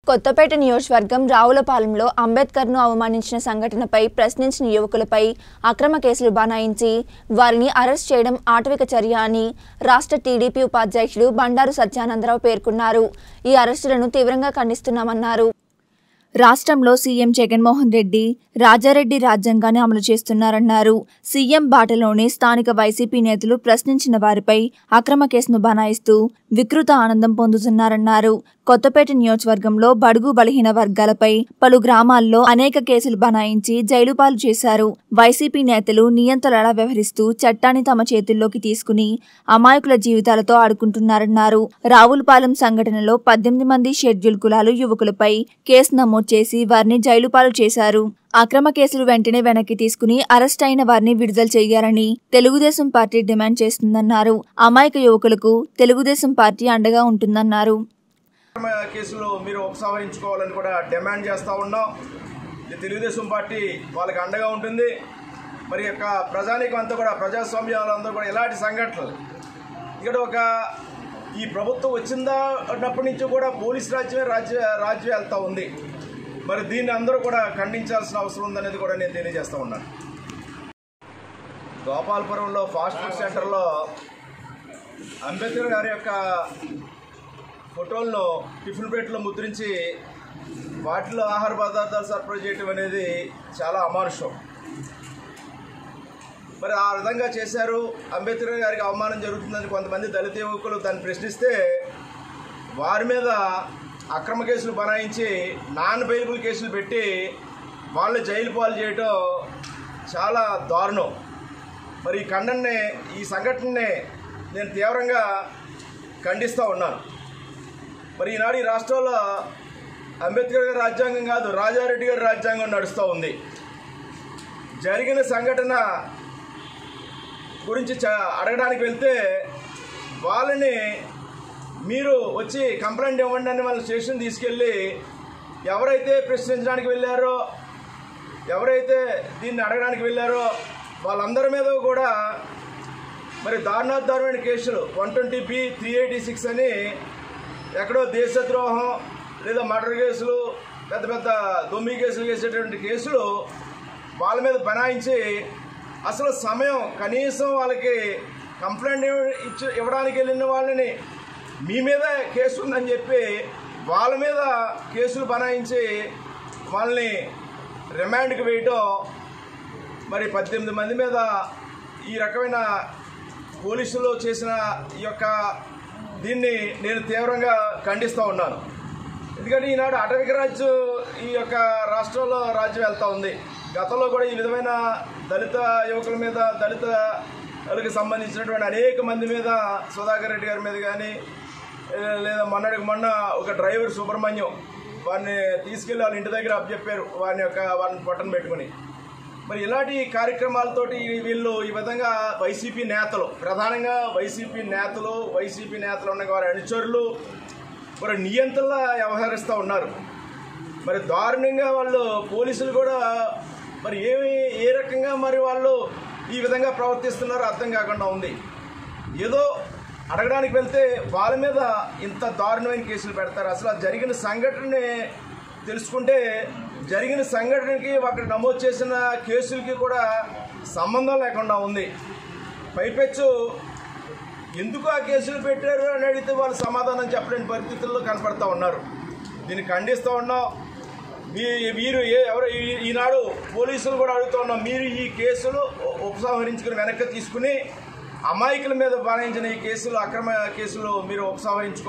కొత్తపేట నియోజకవర్గం రావులపాలెంలో అంబేద్కర్ను అవమానించిన సంఘటనపై ప్రశ్నించిన యువకులపై అక్రమ కేసులు బనాయించి వారిని అరెస్ట్ చేయడం ఆటవిక చర్య అని రాష్ట్ర టీడీపీ ఉపాధ్యక్షుడు బండారు సత్యానందరావు పేర్కొన్నారు ఈ అరెస్టులను తీవ్రంగా ఖండిస్తున్నామన్నారు రాష్ట్రంలో సీఎం జగన్మోహన్ రెడ్డి రాజారెడ్డి రాజ్యాంగాన్ని అమలు చేస్తున్నారన్నారు సీఎం బాటలోనే స్థానిక వైసీపీ నేతలు ప్రశ్నించిన వారిపై అక్రమ కేసును బనాయిస్తూ వికృత ఆనందం పొందుతున్నారన్నారు కొత్తపేట నియోజకవర్గంలో బడుగు బలహీన వర్గాలపై పలు గ్రామాల్లో అనేక కేసులు బనాయించి జైలు పాలు చేశారు వైసీపీ నేతలు నియంత్రణలా వ్యవహరిస్తూ చట్టాన్ని తమ చేతుల్లోకి తీసుకుని అమాయకుల జీవితాలతో ఆడుకుంటున్నారన్నారు రావులపాలెం సంఘటనలో పద్దెనిమిది మంది షెడ్యూల్ కులాలు యువకులపై కేసు నమోదు చేసి వారిని జైలు పాలు చేశారు అక్రమ కేసులు వెంటనే వెనక్కి తీసుకుని అరెస్ట్ అయిన వారిని విడుదల చేయాలని తెలుగుదేశం పార్టీ డిమాండ్ చేస్తుందన్నారు అమాయక యువకులకు తెలుగుదేశం పార్టీ అండగా ఉంటుందన్నారు అక్రమ కేసులు మీరు ఉపసంహరించుకోవాలని కూడా డిమాండ్ చేస్తూ ఉన్నాం ఇది తెలుగుదేశం పార్టీ వాళ్ళకి అండగా ఉంటుంది మరి యొక్క ప్రజానీకం అంతా కూడా ప్రజాస్వామ్యాలందరూ కూడా ఇలాంటి సంఘటనలు ఇక్కడ ఒక ఈ ప్రభుత్వం వచ్చిందా అన్నప్పటి నుంచి కూడా పోలీస్ రాజ్యమే రాజ్య రాజ్యం వెళ్తూ ఉంది మరి దీన్ని అందరూ కూడా ఖండించాల్సిన అవసరం ఉందనేది కూడా నేను తెలియజేస్తూ ఉన్నాను గోపాలపురంలో ఫాస్ట్ ఫుడ్ సెంటర్లో అంబేద్కర్ గారి యొక్క ఫోటోలను టిఫిన్ ప్లేట్లో ముద్రించి వాటిలో ఆహార పదార్థాలు సరఫరా చేయటం అనేది చాలా అమానుషం మరి ఆ విధంగా చేశారు అంబేద్కర్ గారికి అవమానం జరుగుతుందని కొంతమంది దళిత యువకులు దాన్ని ప్రశ్నిస్తే వారి మీద అక్రమ కేసులు బనాయించి నాన్ బెయిలబుల్ కేసులు పెట్టి వాళ్ళు జైలు పాలు చేయటం చాలా దారుణం మరి ఈ ఖండన్ని ఈ సంఘటనని నేను తీవ్రంగా ఖండిస్తూ ఉన్నాను మరి ఈనాడు ఈ రాష్ట్రంలో అంబేద్కర్ గారి రాజ్యాంగం కాదు రాజారెడ్డి గారి రాజ్యాంగం నడుస్తూ ఉంది జరిగిన సంఘటన గురించి చ- అడగడానికి వెళ్తే వాళ్ళని మీరు వచ్చి కంప్లైంట్ ఇవ్వండి అని వాళ్ళ స్టేషన్ తీసుకెళ్ళి ఎవరైతే ప్రశ్నించడానికి వెళ్ళారో ఎవరైతే దీన్ని అడగడానికి వెళ్ళారో వాళ్ళందరి మీద కూడా మరి దారుణాధారమైన కేసులు one twenty B three eighty six అని ఎక్కడో దేశద్రోహం లేదా మర్డర్ కేసులు పెద్ద పెద్ద దొమ్మి కేసులు చేసేటువంటి కేసులు వాళ్ళ మీద బనాయించి అసలు సమయం కనీసం వాళ్ళకి కంప్లైంట్ ఇవ్వ- ఇచ్చి ఇవ్వడానికి వెళ్ళిన వాళ్ళని మీ మీద కేసు ఉందని చెప్పి వాళ్ళ మీద కేసులు బనాయించి వాళ్ళని రిమాండ్కి వేయటం మరి పద్దెనిమిది మంది మీద ఈ రకమైన పోలీసులు చేసిన ఈ యొక్క దీన్ని నేను తీవ్రంగా ఖండిస్తూ ఉన్నాను ఎందుకంటే ఈనాడు అటవిక రాజ్యం ఈ యొక్క రాష్ట్రంలో రాజ్యం వెళ్తూ ఉంది గతంలో కూడా ఈ విధమైన దళిత యువకుల మీద దళిత వాళ్ళకి సంబంధించినటువంటి అనేక మంది మీద సుధాకర్ రెడ్డి గారి మీద కానీ ఏ, లేదా మొన్నటికి మొన్న ఒక డ్రైవర్ సుబ్రహ్మణ్యం వారిని తీసుకెళ్ళి వాళ్ళ ఇంటి దగ్గర అప్పచెప్పారు వారిని యొక్క వారిని పొట్టను పెట్టుకుని మరి ఇలాంటి కార్యక్రమాలతోటి ఈ- వీళ్ళు ఈ విధంగా వైసీపీ నేతలు ప్రధానంగా వైసీపీ నేతలు వైసీపీ నేతలు ఉన్న వారి అనుచరులు మరి నియంత్రణలా వ్యవహరిస్తూ ఉన్నారు మరి దారుణంగా వాళ్ళు పోలీసులు కూడా మరి ఏమి ఏ రకంగా మరి వాళ్ళు ఈ విధంగా ప్రవర్తిస్తున్నారో అర్థం కాకుండా ఉంది ఏదో అడగడానికి వెళ్తే వాళ్ళ మీద ఇంత దారుణమైన కేసులు పెడతారు అసలు ఆ జరిగిన సంఘటనని తెలుసుకుంటే జరిగిన సంఘటనకి అక్కడ నమోదు చేసిన కేసులకి కూడా సంబంధం లేకుండా ఉంది పైపెచ్చు ఎందుకు ఆ కేసులు పెట్టారు అని అడిగితే వాళ్ళు సమాధానం చెప్పలేని పరిస్థితుల్లో కనపడతా ఉన్నారు దీన్ని ఖండిస్తూ ఉన్నాం మీ మీరు ఏ ఎవరు ఈ- ఈనాడు పోలీసులు కూడా అడుగుతూ ఉన్నాం మీరు ఈ కేసులు ఉ- ఉపసంహరించుకుని వెనక్కి తీసుకుని అమాయకుల మీద బనాయించిన ఈ కేసులు అక్రమ కేసులు మీరు ఉపసంహరించుకో